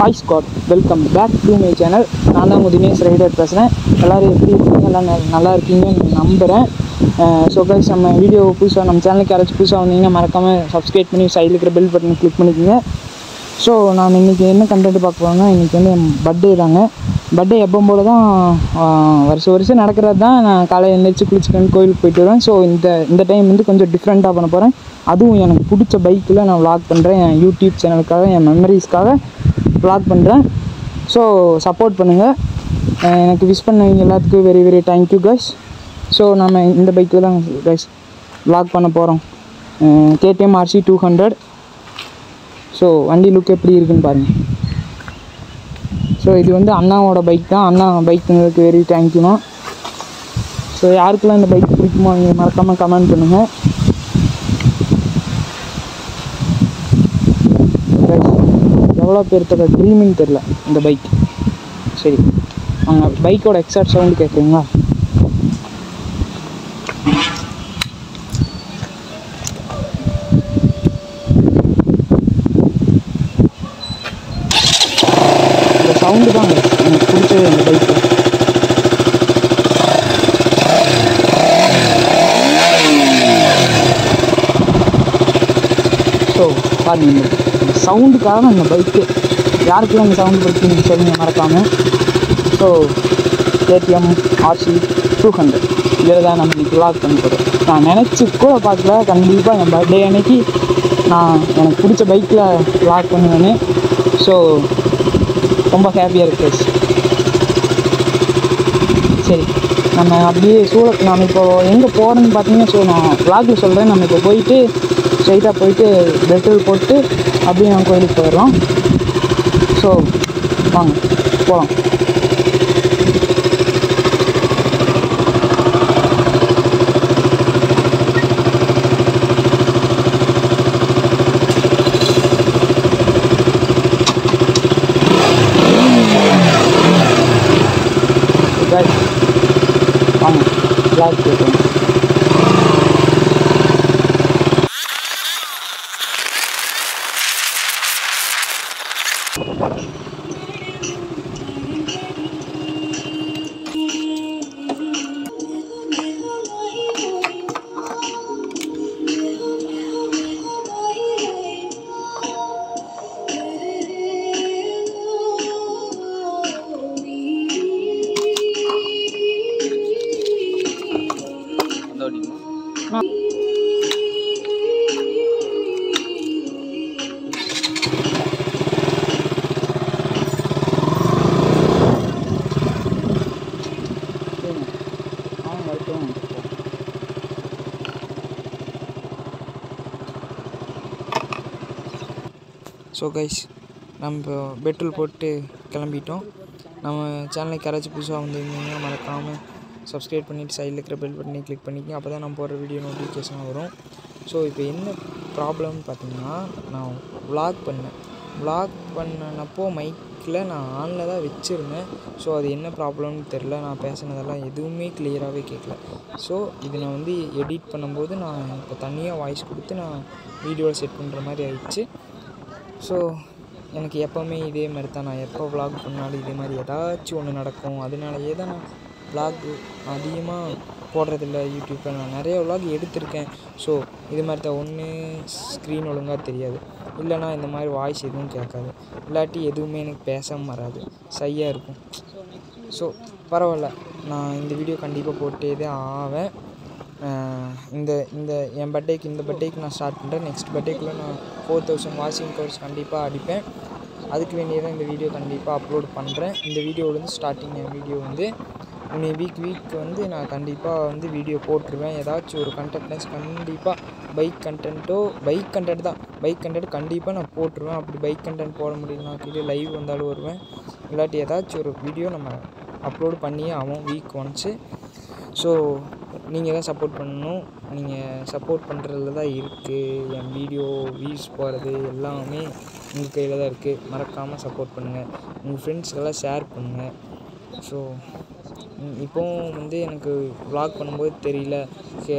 Hi Scott welcome back to my channel நான் தான் உங்கள் தினேஷ் ரைடர் பேசுகிறேன் எல்லோரும் எப்படி இருக்கீங்க எல்லாம் ந- நல்லா இருக்கீங்கன்னு நம்புகிறேன் ஸோ கைஸ் நம்ம வீடியோ புதுசாக நம்ம சேனலுக்கு யாராச்சும் புதுசாக வந்தீங்கன்னா மறக்காமல் சப்ஸ்கிரைப் பண்ணி சைடில் இருக்கிற பெல் பட்டன் கிளிக் பண்ணிக்கோங்க ஸோ நான் இன்றைக்கி என்ன கண்டென்ட் பார்க்க போகிறேன்னா இன்றைக்கி வந்து என் பர்த்டே தாங்க பர்த்டே எப்போ போல தான் ஆஹ், வருஷம் வருஷம் நடக்கிறது தான் நான் காலையில் எழுந்திரிச்சு குளிச்சுக்கணும் கோயிலுக்கு போயிட்டு வருவேன் ஸோ இந்த இந்த டைம் வந்து கொஞ்சம் டிஃப்ரெண்ட்டாக பண்ண போகிறேன் அதுவும் எனக்கு பிடிச்ச பைக்கில் நான் vlog பண்ணுறேன் என் யூடியூப் சேனலுக்காக என் மெமரிஸ்க்காக vlog பண்ணுறேன் ஸோ சப்போர்ட் பண்ணுங்கள் எனக்கு விஷ் பண்ணவங்க எல்லாத்துக்கும் very very thank you guys so நம்ம இந்த பைக்கில் தான் கைஸ் vlog பண்ண போகிறோம் KTM RC two hundred so வண்டி லுக் எப்படி இருக்குன்னு பாருங்கள் ஸோ இது வந்து அண்ணாவோட பைக் தான் அண்ணா பைக்குங்களுக்கு வெரி தேங்க்யூண்ணா ஸோ யாருக்கெல்லாம் இந்த பைக் பிடிக்குமோ அவங்க மறக்காமல் கமெண்ட் பண்ணுங்கள் எவ்வளோ பேர்த்தோட ட்ரீமின்னு தெரில இந்த பைக் சரி அவங்க பைக்கோட எக்ஸாக்ட் சவுண்டு கேட்குறீங்களா இந்த சவுண்டு தான் எனக்கு பிடிச்சது இந்த பைக்கு ஸோ பாருங்க இந்த சவுண்டுக்காக தான் இந்த பைக்கு யாருக்கெல்லாம் இந்த சவுண்டு பிடிக்குன்னு சொல்லுங்க மறக்காமல் so KTM RC two hundred இதில் தான் நம்ம இன்னைக்கு vlog பண்ண போகிறோம் நான் நினச்சி கூட பார்க்கல கண்டிப்பாக என் பர்த்டே அன்னைக்கு நான் எனக்கு பிடிச்ச பைக்கில் vlog பண்ணுவேன்னு ஸோ ரொம்ப ஹாப்பியாக இருக்கு guys. சரி நம்ம அப்படியே சூழ நம்ம இப்போ எங்கே போகிறோன்னு பார்த்தீங்கன்னா ஸோ நான் vlogல சொல்கிறேன் நம்ம இப்போ போயிட்டு ஸ்ட்ரைட்டாக போயிட்டு பெட்ரோல் போட்டு அப்படியே நம்ம கோயிலுக்கு போயிடுறோம் ஸோ வாங்க போகலாம் guys வாங்க vlog போயிட்டு சரிங்க அவன் வரட்டும் ஸோ கைஸ் நம்ம இப்போ பெட்ரோல் போட்டு கிளம்பிட்டோம் நம்ம சேனலுக்கு யாராச்சும் புதுசாக வந்திருந்தீங்கன்னா மறக்காமல் சப்ஸ்கிரைப் பண்ணிவிட்டு சைடில் இருக்கிற பெல் பட்டனை கிளிக் பண்ணிக்கங்க அப்போ தான் நம்ம போடுற வீடியோ நோட்டிஃபிகேஷன் வரும் ஸோ இப்போ என்ன ப்ராப்ளம்னு பார்த்தீங்கன்னா நான் vlog பண்ணேன் vlog பண்ணனப்போ மைக்கில் நான் ஆனில் தான் வச்சுருந்தேன் ஸோ அது என்ன ப்ராப்ளம்னு தெரில நான் பேசினதெல்லாம் எதுவுமே கிளியராகவே கேட்கல ஸோ இது நான் வந்து எடிட் பண்ணும்போது நான் இப்போ தனியாக வாய்ஸ் கொடுத்து நான் வீடியோவில் செட் பண்ணுற மாதிரி ஆயிடுச்சு ஸோ எனக்கு எப்போவுமே இதே மாதிரி தான் நான் எப்போ vlog பண்ணாலும் இதே மாதிரி ஏதாச்சும் ஒன்று நடக்கும் அதனாலயே தான் நான் vlog அதிகமாக போடுறதில்ல யூடியூப்பில் நான் நிறைய vlog எடுத்திருக்கேன் ஸோ இது மாதிரி தான் ஒன்று ஸ்க்ரீன் ஒழுங்காக தெரியாது இல்லைனா இந்த மாதிரி வாய்ஸ் எதுவும் கேட்காது இல்லாட்டி எதுவுமே எனக்கு பேசாமல் வராது சையாக இருக்கும் ஸோ பரவாயில்ல நான் இந்த வீடியோ கண்டிப்பாக போட்டே தான் ஆவேன் ஆஹ் இந்த இந்த என் பர்த்டேக்கு இந்த பர்த்டேக்கு நான் ஸ்டார்ட் பண்ணுறேன் நெக்ஸ்ட் பர்த்டேக்குள்ளே நான் ஃபோர் தௌசண்ட் வாஷிங் கோர்ஸ் கண்டிப்பாக அடிப்பேன் அதுக்கு வேண்டியதான் இந்த வீடியோ கண்டிப்பாக அப்லோட் பண்ணுறேன் இந்த வீடியோவிலேருந்து ஸ்டார்டிங் என் வீடியோ வந்து இனி வீக் வீக் வந்து நான் கண்டிப்பாக வந்து வீடியோ போட்டுருவேன் ஏதாச்சும் ஒரு கண்டென்ட்னஸ் கண்டிப்பாக பைக் கண்டென்ட்டோ பைக் கண்டென்ட் தான் பைக் கண்டென்ட் கண்டிப்பாக நான் போட்டுருவேன் அப்படி பைக் கண்டென்ட் போட முடியலனா கீழே லைவ் வந்தாலும் வருவேன் இல்லாட்டி ஏதாச்சும் ஒரு வீடியோ நம்ம அப்லோட் பண்ணியே ஆகும் வீக் ஒன்ஸு ஸோ நீங்கள் தான் சப்போர்ட் பண்ணணும் நீங்கள் சப்போர்ட் பண்ணுறதுல தான் இருக்குது என் வீடியோ வியூஸ் போகிறது எல்லாமே உங்கள் கையில் தான் இருக்குது மறக்காமல் சப்போர்ட் பண்ணுங்கள் உங்கள் ஃப்ரெண்ட்ஸ்க்கெல்லாம் ஷேர் பண்ணுங்கள் ஸோ இப்போவும் வந்து எனக்கு vlog பண்ணும்போது தெரியல கே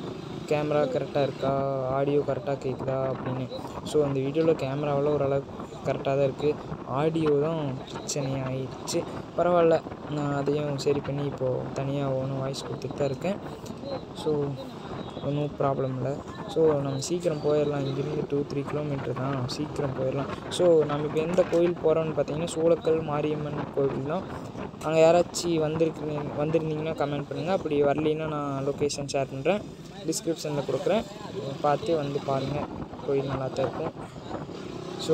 கேமரா கரெக்டாக இருக்கா ஆடியோ கரெக்டாக கேட்குதா அப்படின்னு ஸோ அந்த வீடியோவில் கேமராவில் ஓரளவுக்கு கரெக்டாக தான் இருக்குது ஆடியோ தான் பிரச்சனையாயிடுச்சு பரவாயில்ல நான் அதையும் சரி பண்ணி இப்போது தனியாக ஒன்று வாய்ஸ் கொடுத்துட்டு தான் இருக்கேன் ஸோ ஒன்றும் ப்ராப்ளம் இல்லை ஸோ நம்ம சீக்கிரம் போயிடலாம் இங்கேருந்து டூ த்ரீ கிலோமீட்டர் தான் சீக்கிரம் போயிடலாம் ஸோ நம்ம இப்போ எந்த கோயில் போகிறோம்னு பார்த்தீங்கன்னா சூளக்கல் மாரியம்மன் கோவில் தான் அங்கே யாராச்சும் வந்திருக்கு வந்திருந்தீங்கன்னா கமெண்ட் பண்ணுங்கள் அப்படி வரலைன்னா நான் லொக்கேஷன் ஷேர் பண்ணுறேன் டிஸ்கிரிப்ஷனில் கொடுக்குறேன் பார்த்து வந்து பாருங்கள் கோயில் நல்லா தான் இருக்கும் ஸோ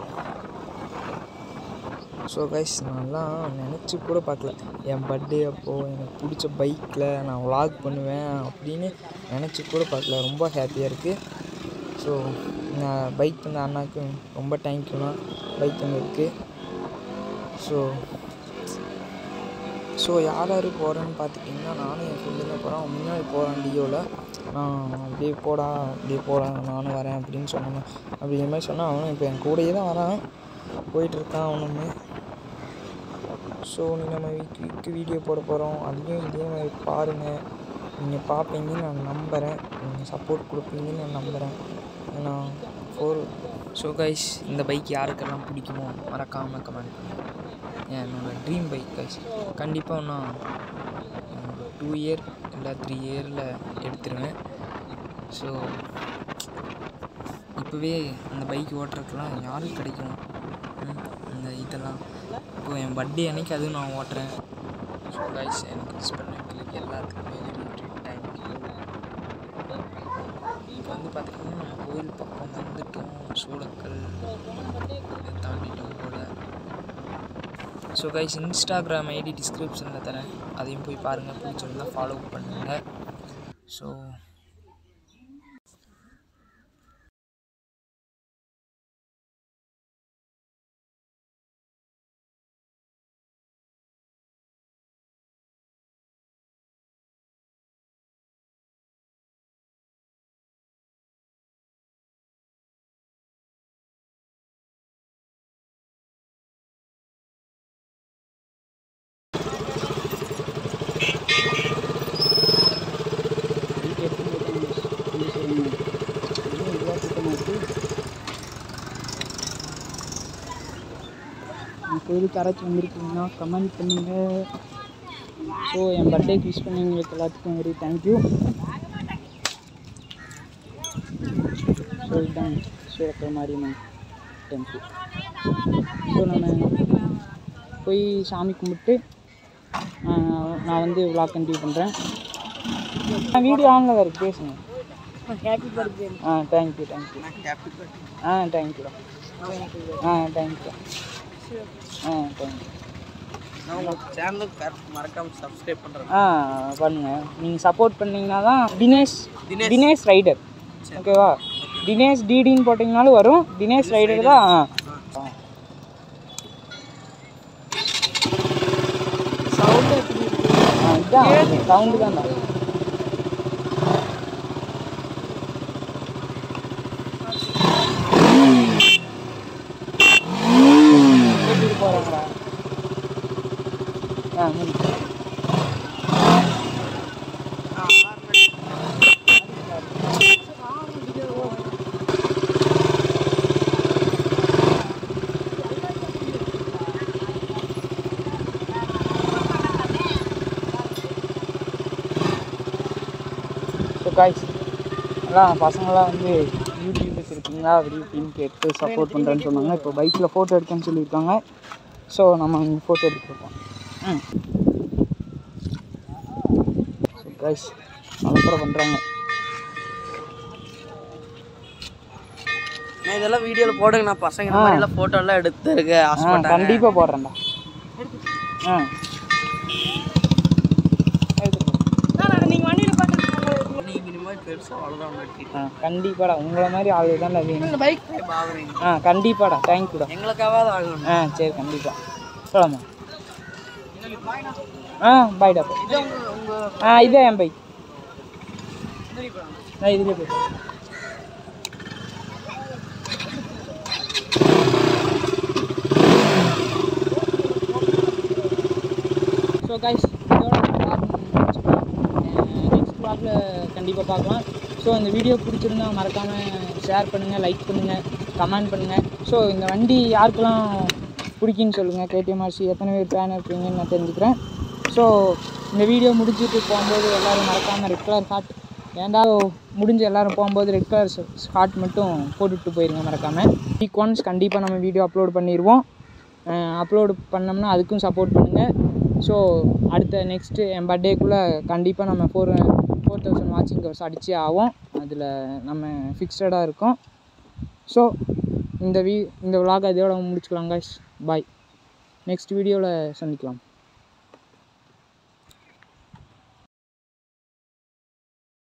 ஸோ கைஸ் நான்லாம் நினச்சி கூட பார்க்கல என் பர்த்டே அப்போது எனக்கு பிடிச்ச பைக்கில் நான் vlog பண்ணுவேன் அப்படின்னு நினச்சி கூட பார்க்கல ரொம்ப ஹாப்பியாக இருக்குது ஸோ நான் பைக் தந்த அண்ணாக்கு ரொம்ப தேங்க்யூண்ணா பைக் தந்ததுக்கு ஸோ ஸோ யார் யார் போகிறேன்னு பார்த்துட்டிங்கன்னா நானும் என் ஃப்ரெண்டு தான் போகிறேன் அவன் முன்னாடி போகிறான் டியோவில் நான் அப்படியே போடா அப்படியே போகிறேன் நானும் வரேன் அப்படின்னு சொன்னேன் அப்படிங்கிற மாதிரி சொன்னால் அவனும் இப்போ என் கூடயே தான் வரான் போயிட்டுருக்கான் அவனுமே ஸோ நீ நம்ம வீக் வீக்கு வீடியோ போட போகிறோம் அதையும் இதே மாதிரி பாருங்கள் நீங்கள் பார்ப்பீங்கன்னு நான் நம்புகிறேன் நீங்கள் சப்போர்ட் கொடுப்பீங்கன்னு நான் நம்புகிறேன் ஏன்னா ஃபோர் ஸோ கைஸ் இந்த பைக் யாருக்கெல்லாம் பிடிக்குமோ மறக்காமல் கமெண்ட் பண்ணுங்கள் என்னோடய ட்ரீம் பைக் கைஸ் கண்டிப்பாக நான் டூ இயர் இல்லை த்ரீ இயரில் எடுத்துருவேன் ஸோ இப்போவே அந்த பைக் ஓட்டுறதுக்கெலாம் யாருக்கு கிடைக்கும் ம், இந்த இதெல்லாம் இப்போ என் பர்த்டே அன்னைக்கு அதுவும் நான் ஓட்டுறேன் ஸோ கைஸ் எனக்கு மிஸ் பண்ணவங்களுக்கு எல்லாத்துக்குமே வெரி வெரி தேங்க்யூ இப்போ வந்து பார்த்திங்கன்னா நம்ம கோயில் பக்கம் வந்துட்டோம் சூளக்கல் இதை தாண்டிட்டோம் போல ஸோ கைஸ் இன்ஸ்டாகிராம் ஐடி டிஸ்கிரிப்ஷனில் தரேன் அதையும் போய் பாருங்கள் பிடிச்சிருந்தா ஃபாலோ பண்ணுங்கள் ஸோ கோயிலுக்கு யாராச்சும் வந்திருக்கீங்கன்னா கமெண்ட் பண்ணுங்கள் ஸோ என் பர்த்டேக்கு விஷ் பண்ணவங்களுக்கு எல்லாத்துக்கும் வெரி தேங்க்யூ ஸோ இதுதான் சூரக்கல் மாரியம்மன் டெம்பிள் ஸோ நம்ம போய் சாமி கும்பிட்டு ஆஹ், நான் வந்து விழா கண்டினியூ பண்ணுறேன் வீடியோ ஆனில் இருக்கு பேசுங்க ஹாப்பி பர்த்டே ஆ தேங்க்யூ தேங்க்யூ ஹாப்பி பர்த்டே ஆ தேங்க்யூ ஆ தேங்க்யூ ஆ தேங்க்யூ நான் உங்கள் சேனலுக்கு மறக்காம சப்ஸ்கிரைப் பண்ணுறேன் ஆ பண்ணுங்க நீங்கள் சப்போர்ட் பண்ணீங்கன்னா தான் தினேஷ் தினேஷ். தினேஷ் ரைடர் ஓகேவா தினேஷ் டிடின்னு போட்டிங்கனாலும் வரும் தினேஷ் ரைடர் தான் ஆ. ஆ. சவுண்ட் எப்படி இருக்கு ஆ இதுதான் சவுண்டு தான் தான் கூட்டிட்டு போகிறாங்களா ஆ முடிச்சு ஸோ காய்ஸ் எல்லாம் பசங்களாம் வந்து யூடியூபர்ஸ் இருக்கீங்களா அப்படி இப்படின்னு கேட்டு சப்போர்ட் பண்ணுறேன்னு சொன்னாங்க இப்போ பைக்கில் ஃபோட்டோ எடுக்கன்னு சொல்லியிருக்காங்க ஸோ நம்ம இங்கே ஃபோட்டோ எடுத்துருக்கோம் ம் ஸோ காய்ஸ் அலப்பறை பண்ணுறாங்க நான் இதெல்லாம் வீடியோவில் போடுங்க நான் பசங்க இந்த மாதிரி எல்லாம் ஃபோட்டோ எல்லாம் எடுத்துருக்க ஆ ஆசைப்பட்டாங்க கண்டிப்பாக போடுறேன்டா ஆ நீ மினிமம் பெருசாக அவ்வளோதான் வெட்டி ஆ கண்டிப்பாடா உங்களை மாதிரி ஆள் தான் வேணும் இந்த பைக் ஆகுறீங்க ஆ கண்டிப்பாடா தேங்க்யூடா எங்களுக்காவது ஆகணும் ஆ சரி கண்டிப்பாக சொல்லலாமா ஆ பாய்டா இது உங்க உங்கள் ஆ இதே என் பைக் நான் இதுலேயே போய் ஸோ கைஸ் இதோட நெக்ஸ்ட் ப்ளாகில் கண்டிப்பாக பார்க்கலாம் ஸோ இந்த வீடியோ பிடிச்சிருந்தா மறக்காமல் ஷேர் பண்ணுங்கள் லைக் பண்ணுங்கள் கமெண்ட் பண்ணுங்கள் ஸோ ஸோ இந்த வண்டி யாருக்கெல்லாம் பிடிக்குன்னு சொல்லுங்கள் கேடிஎம்ஆர்சி எத்தனை பேர் ஃபேன் இருக்கீங்கன்னு நான் தெரிஞ்சுக்கிறேன் ஸோ இந்த வீடியோ முடிஞ்சிட்டு போகும்போது எல்லோரும் மறக்காமல் ரெட் கலர் ஹார்ட் ஏன்டா முடிஞ்சு எல்லோரும் போகும்போது ரெட் கலர் ஹார்ட் மட்டும் போட்டுட்டு போயிருங்க மறக்காமல் வீக் ஒன்ஸ் கண்டிப்பாக நம்ம வீடியோ அப்லோட் பண்ணிடுவோம் அப்லோடு பண்ணோம்னா அதுக்கும் சப்போர்ட் பண்ணுங்கள் ஸோ அடுத்த நெக்ஸ்ட்டு என் பர்த்டேக்குள்ளே கண்டிப்பாக நம்ம ஃபோர் ஃபோர் தௌசண்ட் வாட்சிங் கவர்ஸ் அடிச்சே ஆகும் அதில் நம்ம ஃபிக்ஸடாக இருக்கோம் ஸோ இந்த வீ இந்த விலாக் இதோட முடிச்சுக்கலாம் guys பாய் நெக்ஸ்ட் வீடியோவில் சந்திக்கலாம்